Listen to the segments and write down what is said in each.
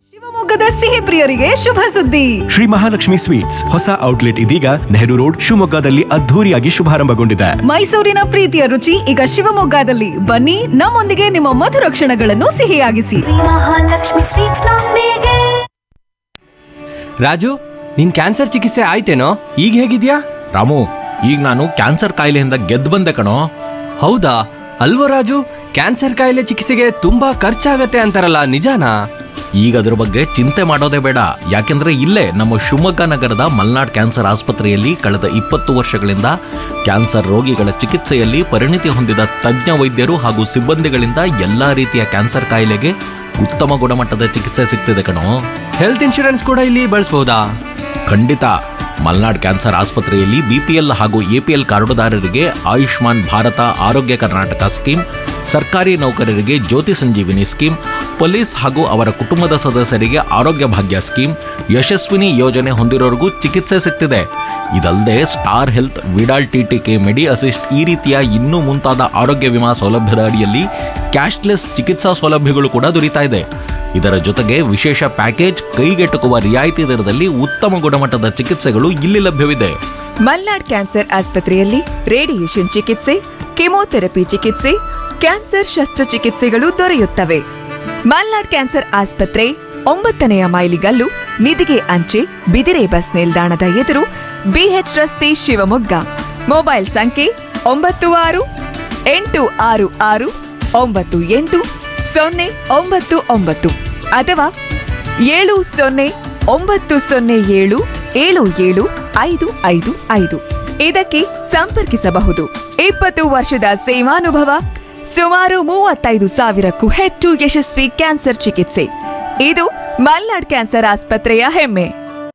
ಶಿವಮೊಗ್ಗದ ಸಿಹಿ ಪ್ರಿಯರಿಗೆ ಶುಭ ಸುದ್ದಿ ಶ್ರೀ ಮಹಾಲಕ್ಷ್ಮಿ ಸ್ವೀಟ್ಸ್ ಹೊಸ ಔಟ್ಲೆಟ್ ಇದೀಗ ನೆಹರು ರೋಡ್ ಶಿವಮೊಗ್ಗದಲ್ಲಿ ಅದ್ಧೂರಿಯಾಗಿ ಶುಭಾರಂಭಗೊಂಡಿದೆ ಮೈಸೂರಿನ ಪ್ರೀತಿಯ ರುಚಿ ಈಗ ಶಿವಮೊಗ್ಗದಲ್ಲಿ ಬನ್ನಿ ನಮ್ಮೊಂದಿಗೆ ನಿಮ್ಮ ಮಧುರ ಕ್ಷಣಗಳನ್ನು ಸಿಹಿಯಾಗಿಸಿ ಮಹಾಲಕ್ಷ್ಮಿ ಸ್ವೀಟ್ಸ್ ನೊಂದಿಗೆ ರಾಜು ನಿನ್ ಕ್ಯಾನ್ಸರ್ ಚಿಕಿತ್ಸೆ ಆಯ್ತೇನೋ ಈಗ ಹೇಗಿದ್ಯಾ ರಾಮು ಈಗ ನಾನು ಕ್ಯಾನ್ಸರ್ ಕಾಯಿಲೆಯಿಂದ ಗೆದ್ದು ಬಂದೆ ಕಣೋ ಹೌದಾ ಅಲ್ವೋ ರಾಜು ಕ್ಯಾನ್ಸರ್ ಕಾಯಿಲೆ ಚಿಕಿತ್ಸೆಗೆ ತುಂಬಾ ಖರ್ಚಾಗತ್ತೆ ಅಂತಾರಲ್ಲ ನಿಜಾನಾ ಈಗ ಅದ್ರ ಬಗ್ಗೆ ಚಿಂತೆ ಮಾಡೋದೇ ಬೇಡ ಯಾಕೆಂದ್ರೆ ಇಲ್ಲೇ ನಮ್ಮ ಶಿವಮೊಗ್ಗ ನಗರದ ಮಲ್ನಾಡ್ ಕ್ಯಾನ್ಸರ್ ಆಸ್ಪತ್ರೆಯಲ್ಲಿ ಕಳೆದ ಇಪ್ಪತ್ತು ವರ್ಷಗಳಿಂದ ಕ್ಯಾನ್ಸರ್ ರೋಗಿಗಳ ಚಿಕಿತ್ಸೆಯಲ್ಲಿ ಪರಿಣಿತಿ ಹೊಂದಿದ ತಜ್ಞ ವೈದ್ಯರು ಹಾಗೂ ಸಿಬ್ಬಂದಿಗಳಿಂದ ಎಲ್ಲಾ ರೀತಿಯ ಕ್ಯಾನ್ಸರ್ ಕಾಯಿಲೆಗೆ ಉತ್ತಮ ಗುಣಮಟ್ಟದ ಚಿಕಿತ್ಸೆ ಸಿಗ್ತಿದೆ ಕಣೋ ಹೆಲ್ತ್ ಇನ್ಶೂರೆನ್ಸ್ ಕೂಡ ಇಲ್ಲಿ ಬಳಸ್ಬೋದಾ ಖಂಡಿತ ಮಲ್ನಾಡ್ ಕ್ಯಾನ್ಸರ್ ಆಸ್ಪತ್ರೆಯಲ್ಲಿ ಬಿಪಿಎಲ್ ಹಾಗೂ ಎಪಿಎಲ್ ಕಾರ್ಡುದಾರರಿಗೆ ಆಯುಷ್ಮಾನ್ ಭಾರತ ಆರೋಗ್ಯ ಕರ್ನಾಟಕ ಸ್ಕೀಮ್ ಸರ್ಕಾರಿ ನೌಕರರಿಗೆ ಜ್ಯೋತಿ ಸಂಜೀವಿನಿ ಸ್ಕೀಮ್ ಪೊಲೀಸ್ ಹಾಗೂ ಅವರ ಕುಟುಂಬದ ಸದಸ್ಯರಿಗೆ ಆರೋಗ್ಯ ಭಾಗ್ಯ ಸ್ಕೀಮ್ ಯಶಸ್ವಿನಿ ಯೋಜನೆ ಹೊಂದಿರೋರಿಗೂ ಚಿಕಿತ್ಸೆ ಸಿಗ್ತಿದೆ ಇದಲ್ಲದೆ Star Health Vidal TTK Medi Assist ಈ ರೀತಿಯ ಇನ್ನೂ ಮುಂತಾದ ಆರೋಗ್ಯ ವಿಮಾ ಸೌಲಭ್ಯದ ಅಡಿಯಲ್ಲಿ ಕ್ಯಾಶ್ಲೆಸ್ ಚಿಕಿತ್ಸಾ ಸೌಲಭ್ಯಗಳು ಕೂಡ ದೊರೀತಾ ಇದೆ ಇದರ ಜೊತೆಗೆ ವಿಶೇಷ ಪ್ಯಾಕೇಜ್ ಕೈಗೆಟುಕುವ ರಿಯಾಯಿತಿ ದರದಲ್ಲಿ ಉತ್ತಮ ಗುಣಮಟ್ಟದ ಚಿಕಿತ್ಸೆಗಳು ಇಲ್ಲಿ ಲಭ್ಯವಿದೆ ಮಲ್ನಾಡ್ ಕ್ಯಾನ್ಸರ್ ಆಸ್ಪತ್ರೆಯಲ್ಲಿ ರೇಡಿಯೇಷನ್ ಚಿಕಿತ್ಸೆ ಕೆಮೊಥೆರಪಿ ಚಿಕಿತ್ಸೆ ಕ್ಯಾನ್ಸರ್ ಶಸ್ತ್ರಚಿಕಿತ್ಸೆಗಳು ದೊರೆಯುತ್ತವೆ ಮಲ್ನಾಡ್ ಕ್ಯಾನ್ಸರ್ ಆಸ್ಪತ್ರೆ ಒಂಬತ್ತನೆಯ ಮೈಲಿಗಲ್ಲು ನಿಧಿಗೆ ಅಂಚೆ ಬಿದಿರೆ ಬಸ್ ನಿಲ್ದಾಣದ ಎದುರು ಬಿಎಚ್ ರಸ್ತೆ ಶಿವಮೊಗ್ಗ ಮೊಬೈಲ್ ಸಂಖ್ಯೆ ಒಂಬತ್ತು ಆರು ಎಂಟು ಆರು ಆರು ಒಂಬತ್ತು ಎಂಟು ಸೊನ್ನೆ ಒಂಬತ್ತು ಒಂಬತ್ತು ಅಥವಾ ಏಳು ಸೊನ್ನೆ ಒಂಬತ್ತು ಸೊನ್ನೆ ಏಳು ಏಳು ಏಳು ಐದು ಐದು ಐದು ಇದಕ್ಕೆ ಸಂಪರ್ಕಿಸಬಹುದು ಇಪ್ಪತ್ತು ವರ್ಷದ ಸೇವಾನುಭವ ಸುಮಾರು ಮೂವತ್ತೈದು ಸಾವಿರಕ್ಕೂ ಹೆಚ್ಚು ಯಶಸ್ವಿ ಕ್ಯಾನ್ಸರ್ ಚಿಕಿತ್ಸೆ ಇದು ಮಲ್ನಾಡ್ ಕ್ಯಾನ್ಸರ್ ಆಸ್ಪತ್ರೆಯ ಹೆಮ್ಮೆ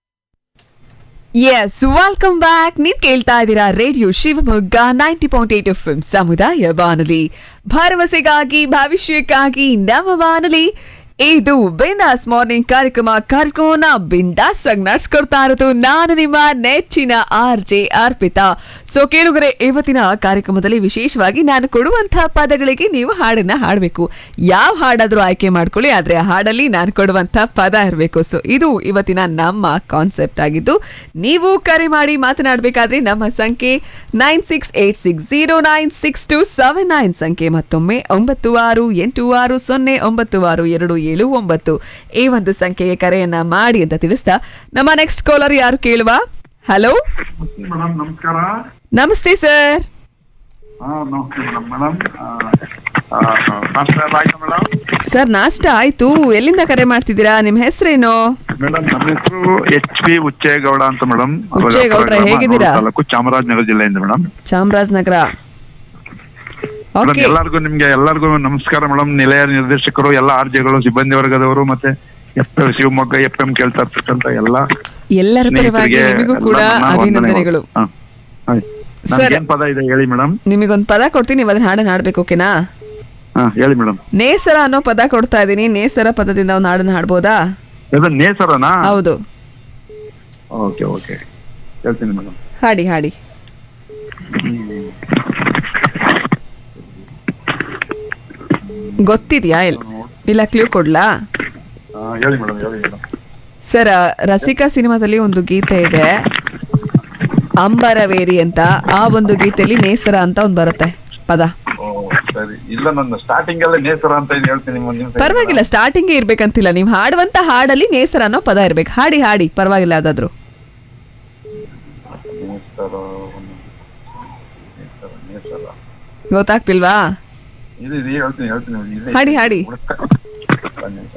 ಎಸ್ ವೆಲ್ಕಮ್ ಬ್ಯಾಕ್ ನೀವ್ ಕೇಳ್ತಾ ಇದ್ದೀರಾ radio Shivamogga ninety point eight F ಸಮುದಾಯ ಬಾನುಲಿ ಭರವಸೆಗಾಗಿ ಭವಿಷ್ಯಕ್ಕಾಗಿ ನಮ್ಮ ಬಾನುಲಿ ಇದು ಬಿಂದಾಸ್ ಮಾರ್ನಿಂಗ್ ಕಾರ್ಯಕ್ರಮ ಕಾರ್ಯಕ್ರಮನ ಬಿಂದಾಸ್ ಆಗಿ ನಡ್ಸ್ಕೊಡ್ತಾ ಇರೋದು ನಾನು ನಿಮ್ಮ ನೆಚ್ಚಿನ ಆರ್ ಜೆ ಅರ್ಪಿತಾ ಸೊ ಕೇಳುಗರೆ ಇವತ್ತಿನ ಕಾರ್ಯಕ್ರಮದಲ್ಲಿ ವಿಶೇಷವಾಗಿ ನಾನು ಕೊಡುವಂತಹ ಪದಗಳಿಗೆ ನೀವು ಹಾಡನ್ನ ಹಾಡಬೇಕು ಯಾವ ಹಾಡಾದ್ರೂ ಆಯ್ಕೆ ಮಾಡ್ಕೊಳ್ಳಿ ಆದ್ರೆ ಆ ಹಾಡಲ್ಲಿ ನಾನು ಕೊಡುವಂತಹ ಪದ ಇರಬೇಕು ಸೊ ಇದು ಇವತ್ತಿನ ನಮ್ಮ ಕಾನ್ಸೆಪ್ಟ್ ಆಗಿದ್ದು ನೀವು ಕರೆ ಮಾಡಿ ಮಾತನಾಡಬೇಕಾದ್ರೆ ನಮ್ಮ ಸಂಖ್ಯೆ nine six eight six zero nine six two seven nine ಸಂಖ್ಯೆ ಮತ್ತೊಮ್ಮೆ ಒಂಬತ್ತು ಆರು ಎಂಟು ಆರು ಸೊನ್ನೆ ಒಂಬತ್ತು ಆರು ಎರಡು ಏಳು ಒಂಬತ್ತು ಈ ಒಂದು ಸಂಖ್ಯೆಗೆ ಕರೆಯನ್ನ ಮಾಡಿ ಅಂತ ತಿಳಿಸ್ತಾ ನಮ್ಮ ನೆಕ್ಸ್ಟ್ ಕಾಲರ್ ಯಾರು ಕೇಳುವ ಹಲೋ ಮೇಡಮ್ ನಮಸ್ಕಾರ ನಮಸ್ತೆ ಸರ್ ಹಾ ನಮಸ್ತೆ ಮೇಡಮ್ ಮೇಡಮ್ ನಾಷ್ಟ ಎಲ್ಲ ಆಯ್ತಾ ಮೇಡಮ್ ಸರ್ ನಾಷ್ಟ ಆಯ್ತು ಎಲ್ಲಿಂದ ಕರೆ ಮಾಡ್ತಿದ್ದೀರಾ ನಿಮ್ಮ ಹೆಸರೇನು ಮೇಡಮ್ ನಮ್ಮ ಹೆಸರು ಎಚ್ ಪಿ ಉಚ್ಚೇಗೌಡ ಅಂತ ಮೇಡಮ್ ಉಚ್ಚೇಗೌಡ್ರೆ, ಹೇಗಿದ್ದೀರಾ? ತಾಲೂಕು ಚಾಮರಾಜನಗರ ಜಿಲ್ಲೆಯಿಂದ ಮೇಡಮ್ ಚಾಮರಾಜನಗರ ಮೇಡಮ್ ಓಕೆ ಎಲ್ಲರಿಗೂ ನಿಮ್ಗೆ ಎಲ್ಲರಿಗೂ ನಮಸ್ಕಾರ ಮೇಡಮ್ ನಿಲಯ ನಿರ್ದೇಶಕರು ಎಲ್ಲ ಆರ್ಜೆಗಳು ಸಿಬ್ಬಂದಿ ವರ್ಗದವರು ಮತ್ತೆ ಎಫ್ ಶಿವಮೊಗ್ಗ ಎಫ್ ಎಂ ಕೇಳ್ತಾ ಇರ್ತಕ್ಕಂಥ ಎಲ್ಲ ಎಲ್ಲರ ಪರವಾಗಿ ಸ್ನೇಹಿತರಿಗೆ ನಿಮಗೂ ಕೂಡ ಎಲ್ಲ ನನ್ನ ಅಭಿನಂದನೆಗಳು ಹಾ. ಹಾಯ್. ಸರ್. ನನ್ಗೇನ್ ಪದ ಇದೆ ಹೇಳಿ ಮೇಡಮ್ ನಿಮಗೊಂದು ಪದ ಕೊಡ್ತೀನಿ ನೀವು ಅದನ್ನ ಹಾಡನ್ನ ಹಾಡ್ಬೇಕು ಓಕೆನಾ ಹಾ ಹೇಳಿ ಮೇಡಮ್ ನೇಸರ ಅನ್ನೋ ಪದ ಕೊಡ್ತಾ ಇದ್ದೀನಿ ನೇಸರ ಪದದಿಂದ ಒಂದು ಹಾಡನ್ನ ಹಾಡ್ಬೋದಾ ಇದು ನೇಸರನಾ ಹೌದು ಓಕೆ ಓಕೆ ಹೇಳ್ತೀನಿ ಮೇಡಮ್ ಹಾಡಿ ಹಾಡಿ ಗೊತ್ತಿದ್ಯಾ ಇಲ್ಲ ಇಲ್ಲ ಕ್ಲೂ ಕೊಡ್ಲಾ ಹೇಳಿ ಮೇಡಮ್ ಹೇಳಿ ಮೇಡಮ್ ಸರ್ ರಸಿಕಾ ಸಿನಿಮಾದಲ್ಲಿ ಒಂದು ಗೀತೆ ಇದೆ ಅಂಬರವೇರಿ ಅಂತ ಆ ಒಂದು ಗೀತೆಯಲ್ಲಿ ನೇಸರ ಅಂತ ಒಂದು ಬರುತ್ತೆ ಪದ ಓ ಸರಿ ಇಲ್ಲ ನನ್ನ ಸ್ಟಾರ್ಟಿಂಗ್ ಎಲ್ಲ ನೇಸರ ಅಂತ ಇದು ಹೇಳ್ತೀನಿ ಮುಂದಿನ ಸರಿ. ಪರವಾಗಿಲ್ಲ ಸ್ಟಾರ್ಟಿಂಗೇ ಇರ್ಬೇಕಂತಿಲ್ಲ ನೀವು ಹಾಡುವಂತ ಹಾಡಲ್ಲಿ ನೇಸರ ಅನ್ನೋ ಪದ ಇರ್ಬೇಕು ಹಾಡಿ ಹಾಡಿ ಪರವಾಗಿಲ್ಲ ಯಾವ್ದಾದ್ರು ನೇಸರ ನೇಸರ ನೇಸರ ಗೊತ್ತಾಗ್ತಿಲ್ವಾ ಇದು ಇದು ಹೇಳ್ತೀನಿ ಹೇಳ್ತೀನಿ ಇಲ್ಲೇ ಹಾಡಿ, ಹಾಡಿ. ಹುಡುಕ. ಒಂದ್ ನಿಮಿಷ.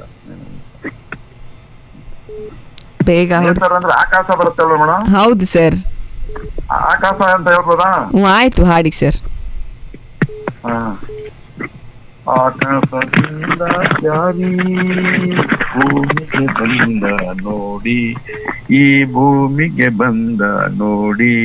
ಬೇಗ ಹುಡ್- ನೇಸರ ಅಂದ್ರೆ ಆಕಾಶ ಬರುತ್ತಲ್ವ ಮೇಡಮ್ ಹೌದು ಸರ್ ಆಕಾಶ ಅಂತ ಹೇಳ್ಬೋದಾ ಹ್ಞೂ ಆಯ್ತು ಹಾಡಿ ಸರ್ ಹಾ. ಆಕಾಶದಿಂದ ಜಾರಿ ಭೂಮಿಗೆ ಬಂದ ನೋಡಿ ಈ ಭೂಮಿಗೆ ಬಂದ ನೋಡಿ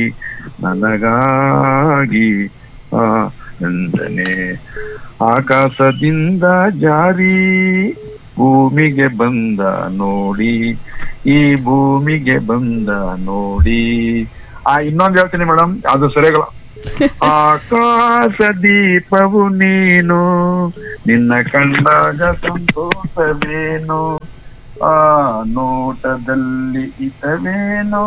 ನನಗಾಗಿ ಆನಂದನೆ ಆಕಾಶದಿಂದ ಜಾರಿ ಭೂಮಿಗೆ ಬಂದ ನೋಡಿ ಈ ಭೂಮಿಗೆ ಬಂದ ನೋಡಿ ಆ ಇನ್ನೊಂದು ಹೇಳ್ತೀನಿ ಮೇಡಮ್ ಅದು ಸರಿಗಳ ಆಕಾಶ ದೀಪವು ನೀನು ನಿನ್ನ ಕಂಡಾಗ ಸಂತೋಷವೇನು ಆ ನೋಟದಲ್ಲಿ ಇತವೇನೋ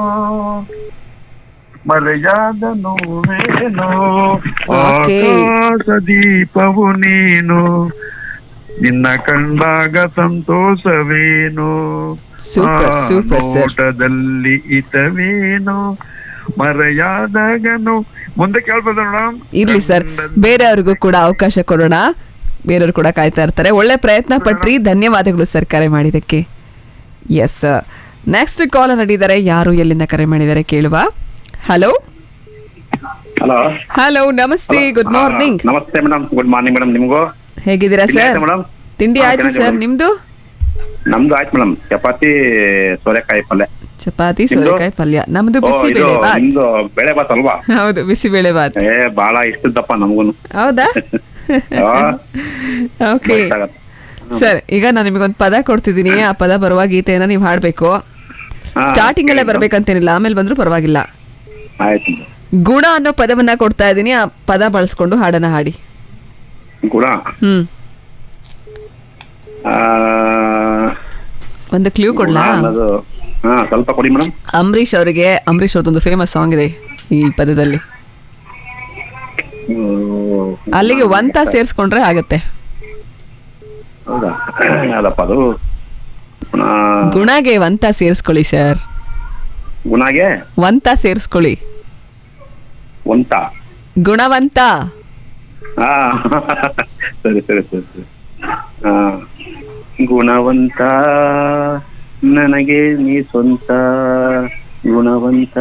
ಮರೆಯಾದ ನೋವೇನೋ Okay. ಆಕಾಶ ದೀಪವು ನೀನು ನಿನ್ನ ಕಂಡಾಗ ಸಂತೋಷವೇನು Super, ಆ super, sir. ನೋಟದಲ್ಲಿ ಇತವೇನೋ ಮರೆಯಾದಾಗನು ಮುಂದೆ ಕೇಳ್ಬೋದ ಮೇಡಮ್ ಇರ್ಲಿ ಸರ್ ಬೇರೆಯವ್ರಿಗೂ ಕೂಡ ಅವಕಾಶ ಕೊಡೋಣ ಬೇರೆಯವ್ರು ಕೂಡ ಕಾಯ್ತಾ ಇರ್ತಾರೆ ಒಳ್ಳೆ ಪ್ರಯತ್ನ ಪಟ್ರಿ ಧನ್ಯವಾದಗಳು ಸರ್ ಕರೆ ಮಾಡಿದ್ದಕ್ಕೆ ಎಸ್ ನೆಕ್ಸ್ಟ್ ಕಾಲ್ ನಡೀತಾರೆ ಯಾರು ಎಲ್ಲಿಂದ ಕರೆ ಮಾಡಿದ್ದಾರೆ ಕೇಳುವ ಹಲೋ ಹಲೋ ಹಲೋ ನಮಸ್ತೆ ಗುಡ್ ಮಾರ್ನಿಂಗ್ ನಮಸ್ತೆ ಮೇಡಮ್ ಗುಡ್ ಮಾರ್ನಿಂಗ್ ಮೇಡಮ್ ನಿಮಗೂ ಹೇಗಿದ್ದೀರಾ ತಿಂಡಿ ಸರ್ ಆಯ್ತಾ ಮೇಡಮ್? ತಿಂಡಿ ಹಾ, ಆಯ್ತು ಚೆನ್ನಾಗಿದೆ ಸರ್ ಮೇಡಮ್. ನಿಮ್ದು ನಮ್ದು ಆಯ್ತು ಮೇಡಮ್ ಚಪಾತಿ ಸೋರೆಕಾಯಿ ಪಲ್ಯ ಚಪಾತಿ ನಿಮ್ದು? ಸೋರೆಕಾಯಿ ಪಲ್ಯ ನಮ್ದು ಓ, ಬಿಸಿ ಇದು ಬೇಳೆ ಬಾತ್ ನಿಮ್ದು ಬೆಳೆ ಬಾತ್ ಅಲ್ವಾ ಹೌದು ಬಿಸಿ ಬೇಳೆ ಬಾತ್ ಏ ಬಹಳ ಇಷ್ಟದಪ್ಪ ನಮಗೂನು ಹೌದಾ ಆ, ಓಕೆ ಗೊತ್ತಾಗತ್ತೆ. ಸರ್ ಈಗ ನಾನು ನಿಮಗೊಂದು ಪದ ಕೊಡ್ತಿದ್ದೀನಿ ಆ ಪದ ಬರುವ ಗೀತೆಯನ್ನ ನೀವು ಹಾಡ್ಬೇಕು ಹಾ, ಸ್ಟಾರ್ಟಿಂಗ್ ಅಲ್ಲೇ ಹೇಳಿ ಬರ್ಬೇಕಂತೇನಿಲ್ಲ ಆಮೇಲೆ ಬಂದ್ರೂ ಪರವಾಗಿಲ್ಲ ಆಯ್ತು ಮೇಡಮ್. ಗುಣ ಅನ್ನೋ ಪದವನ್ನ ಕೊಡ್ತಾ ಇದ್ದೀನಿ ಆ ಪದ ಬಳಸ್ಕೊಂಡು ಹಾಡನ್ನ ಹಾಡಿ ಗುಣ ಹ್ಮ್ ಆ, ಒಂದು ಕ್ಲೂ ಗುಣ ಕೊಡ್ಲಾ ಅನ್ನೋದು ಹಾ ಸ್ವಲ್ಪ ಕೊಡಿ ಮೇಡಮ್ ಅಂಬರೀಷ್ ಅವರಿಗೆ ಅಂಬರೀಷ್ ಅವ್ರದ್ದೊಂದು ಫೇಮಸ್ ಸಾಂಗ್ ಇದೆ ಈ ಪದದಲ್ಲಿ ಅಲ್ಲಿಗೆ ಒಂತ ಸೇರಿಸ್ಕೊಂಡ್ರೆ ಆಗತ್ತೆ ಹೌದಾ ಅದಪ್ಪ ಅದು ಗುಣ ಗುಣಗೆ ಒಂತ ಸೇರಿಸ್ಕೊಳ್ಳಿ ಸರ್ ಗುಣಗೆ ಒಂತ ಸೇರಿಸ್ಕೊಳ್ಳಿ ಒಂತ ಗುಣವಂತ ಹಾ ಸರಿ ಸರಿ ಸರಿ ಸರಿ ಹಾ ಗುಣವಂತ ನನಗೆ ನೀ ಸ್ವಂತ ಗುಣವಂತ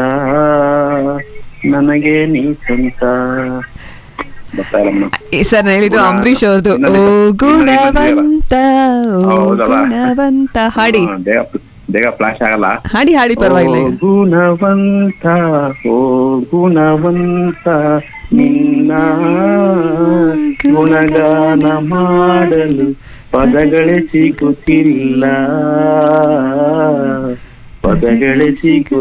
ನನಗೆ ನೀ ಸ್ವಂತ ಬರ್ತಾ ಇಲ್ಲ ಮೇಡಮ್ ಈ ಸರ್ ನಾನು ಹೇಳಿದ್ದು ಗುಣ- ಅಂಬರೀಷ್ ಅವ್ರದ್ದು ಓ ಇನ್ನೊಂದು- ಗುಣವಂತ ಓ ಹೌದಲ್ಲ? ಗುಣವಂತ ಹಾಡಿ ಹಾ, ಬೇಗ ಬೇಗ ಫ್ಲಾಶ್ ಆಗಲ್ಲ ಹಾಡಿ ಹಾಡಿ ಪರವಾಗಿಲ್ಲ ಓ ಈಗ ಗುಣವಂತ ಓ ಗುಣವಂತ ನಿನ್ನ ಗುಣಗಾನ ಮಾಡಲು ಪದಗಳೇ ಸಿಗುತ್ತಿಲ್ಲ ಪದಗಳೇ ಸಿಗು